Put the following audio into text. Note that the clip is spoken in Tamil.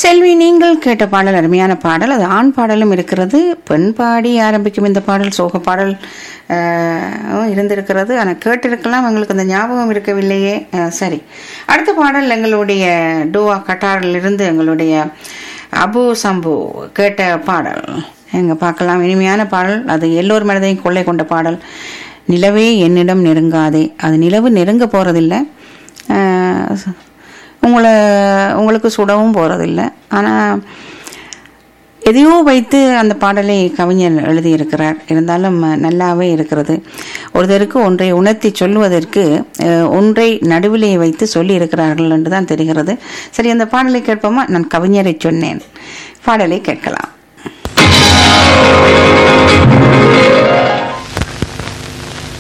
செல்வி நீங்கள் கேட்ட பாடல் அருமையான பாடல் அது ஆண் பாடலும் இருக்கிறது பெண் பாடி ஆரம்பிக்கும் இந்த பாடல் சோக பாடல் அஹ், இருந்திருக்கிறது ஆனால் கேட்டிருக்கலாம் எங்களுக்கு அந்த ஞாபகம் இருக்கவில்லையே அஹ், சரி அடுத்த பாடல் எங்களுடைய டோவா கட்டாரிலிருந்து எங்களுடைய அபு சம்பு கேட்ட பாடல் எங்க பார்க்கலாம் இனிமையான பாடல் அது எல்லோர் மனதையும் கொள்ளை கொண்ட பாடல் நிலவே என்னிடம் நெருங்காதே அது நிலவு நெருங்க போறதில்லை அஹ், உங்களை உங்களுக்கு சுடவும் போறதில்ல ஆனால் எதையோ வைத்து அந்த பாடலை கவிஞர் எழுதியிருக்கிறார் இருந்தாலும் நல்லாவே இருக்கிறது ஒருத்தருக்கு ஒன்றை உணர்த்தி சொல்வதற்கு அஹ், ஒன்றை நடுவிலே வைத்து சொல்லி இருக்கிறார்கள் என்று தான் தெரிகிறது சரி அந்த பாடலை கேட்போமா நான் கவிஞரை சொன்னேன் பாடலை கேட்கலாம்